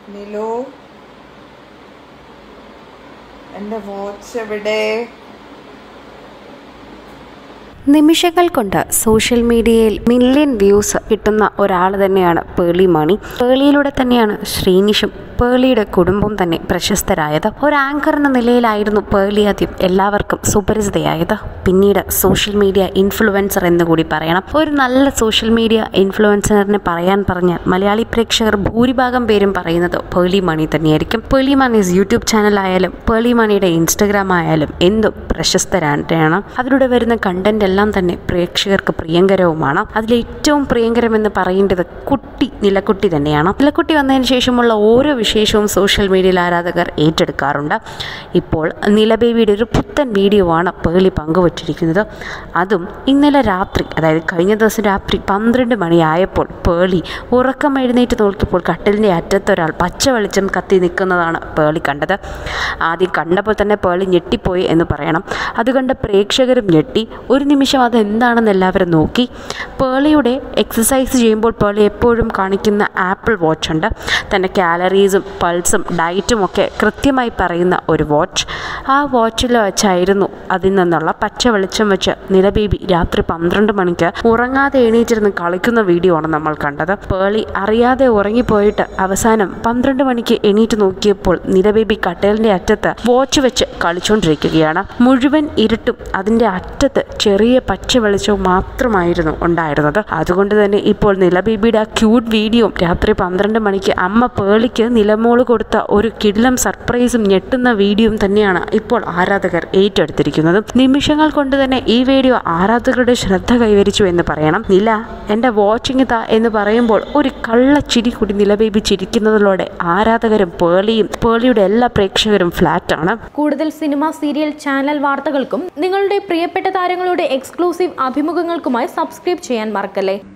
നിലു എൻ്റെ വാച്ച് എവിടെ നിമിഷങ്ങൾ കൊണ്ട് സോഷ്യൽ മീഡിയയിൽ മില്യൺ വ്യൂസ് കിട്ടുന്ന ഒരാൾ തന്നെയാണ് പേളി മണി പേളിയിലൂടെ തന്നെയാണ് ശ്രീനിഷും പേളിയുടെ കുടുംബം തന്നെ പ്രശസ്തരായത് ഒരു ആങ്കർ എന്ന നിലയിലായിരുന്നു പേളി ആദ്യം എല്ലാവർക്കും സുപരിചിതയായത് പിന്നീട് സോഷ്യൽ മീഡിയ ഇൻഫ്ലുവൻസർ എന്ന് കൂടി പറയണം ഒരു നല്ല സോഷ്യൽ മീഡിയ ഇൻഫ്ലുവൻസറിനെ പറയാൻ പറഞ്ഞാൽ മലയാളി പ്രേക്ഷകർ ഭൂരിഭാഗം പേരും പറയുന്നത് പേളി മണി തന്നെയായിരിക്കും പേളി മണീസ് യൂട്യൂബ് ചാനലായാലും പേളി മണിയുടെ ഇൻസ്റ്റഗ്രാം ആയാലും എന്തും പ്രശസ്തരാണ് അതിലൂടെ വരുന്ന കണ്ടന്റ് എല്ലാം തന്നെ പ്രേക്ഷകർക്ക് പ്രിയങ്കരവുമാണ് അതിൽ ഏറ്റവും പ്രിയങ്കരമെന്ന് പറയേണ്ടത് കുട്ടി നിലക്കുട്ടി തന്നെയാണ് നിലക്കുട്ടി വന്നതിന് ശേഷമുള്ള ഓരോ വിശേഷവും സോഷ്യൽ മീഡിയയിൽ ആരാധകർ ഏറ്റെടുക്കാറുണ്ട് ഇപ്പോൾ നിലബേബിയുടെ ഒരു പുത്തൻ വീഡിയോ ആണ് പേളി പങ്കുവച്ചിരിക്കുന്നത് അതും ഇന്നലെ രാത്രി അതായത് കഴിഞ്ഞ ദിവസം രാത്രി പന്ത്രണ്ട് മണിയായപ്പോൾ പേളി ഉറക്കം എഴുന്നേറ്റ് നോക്കിയപ്പോൾ കട്ടിലിൻ്റെ അറ്റത്തൊരാൾ പച്ച വെളിച്ചം കത്തി നിൽക്കുന്നതാണ് പേളി കണ്ടത് ആദ്യം കണ്ടപ്പോൾ തന്നെ പേളി ഞെട്ടിപ്പോയി എന്ന് പറയണം അത് കണ്ട പ്രേക്ഷകരും ഞെട്ടി ഒരു നിമിഷം അത് എന്താണെന്ന് എല്ലാവരും നോക്കി പേളിയുടെ എക്സസൈസ് ചെയ്യുമ്പോൾ പേളി എപ്പോഴും കാണിക്കുന്ന ആപ്പിൾ വാച്ച് ഉണ്ട് തൻ്റെ കാലറീസും പൾസും ഡയറ്റും ഒക്കെ കൃത്യമായി പറയുന്ന ഒരു വാച്ച് ആ വാച്ചിൽ വെച്ചായിരുന്നു അതിൽ നിന്നുള്ള പച്ച വെളിച്ചം വെച്ച് നിലബേബി രാത്രി പന്ത്രണ്ട് മണിക്ക് ഉറങ്ങാതെ എണീറ്റിരുന്ന് കളിക്കുന്ന വീഡിയോ ആണ് നമ്മൾ കണ്ടത് പേളി അറിയാതെ ഉറങ്ങിപ്പോയിട്ട് അവസാനം പന്ത്രണ്ട് മണിക്ക് എണീറ്റ് നോക്കിയപ്പോൾ നിലബേബി കട്ടേലിൻ്റെ അറ്റത്ത് വാച്ച് വെച്ച് കളിച്ചുകൊണ്ടിരിക്കുകയാണ് മുഴുവൻ ഇരുട്ടും അതിൻ്റെ അറ്റത്ത് ചെറിയ പച്ച വെളിച്ചവും മാത്രമായിരുന്നു ഉണ്ടായിരുന്നത് അതുകൊണ്ട് തന്നെ ഇപ്പോൾ നിലബേബിയുടെ ആ ക്യൂട്ട് വീഡിയോ രാത്രി പന്ത്രണ്ട് മണിക്ക് അമ്മ പേളിക്ക് നിലമോള് കൊടുത്ത ഒരു കിടിലം സർപ്രൈസും ഞെട്ടുന്ന വീഡിയോയും തന്നെയാണ് ഇപ്പോൾ ആരാധകർ ഏറ്റെടുത്തിരിക്കുന്നത് നിമിഷങ്ങൾ കൊണ്ട് തന്നെ ഈ വീഡിയോ ആരാധകരുടെ ശ്രദ്ധ കൈവരിച്ചു എന്ന് പറയണം നില എൻ്റെ വാച്ചിങ് താ എന്ന് പറയുമ്പോൾ ഒരു കള്ളച്ചിരി കൂടി നിലബേബി ചിരിക്കുന്നതിലൂടെ ആരാധകരും പേളിയും പേളിയുടെ എല്ലാ പ്രേക്ഷകരും ഫ്ലാറ്റാണ് കൂടുതൽ സിനിമ സീരിയൽ ചാനൽ വാർത്തകൾക്കും നിങ്ങളുടെ പ്രിയപ്പെട്ട താരങ്ങളുടെ എക്സ്ക്ലൂസീവ് അഭിമുഖങ്ങൾക്കുമായി സബ്സ്ക്രൈബ് ചെയ്യാൻ മറക്കല്ലേ